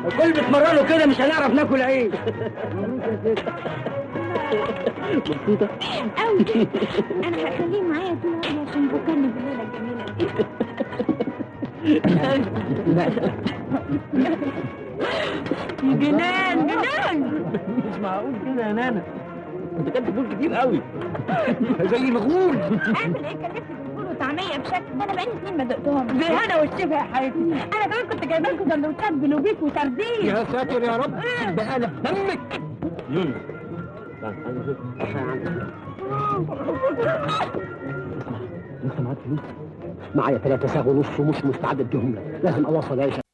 الكل بيتمرنوا كده مش هنعرف ناكل عيش مبسوطة؟ قوي انا هخليه معايا طول عمري عشان يفكرني بالليله الجميله دي جنان جنان مش معقول كده يا نانا انت كلت فول كتير قوي زي مغول اعمل ايه كلفت بالفول وطعميه بشكل ده انا بقالي سنين ما دقتهم بالهنا والشفا يا حياتي انا كمان كنت جايبه لكم سندوتشات بلوبيك وسردين يا ساتر يا رب بقى انا دمك يونس تعال، تعال نشوف. لسه معاك فلوس معايا ثلاثة ساغ ونص ومش مستعد اديهم لك لازم اواصل عيشة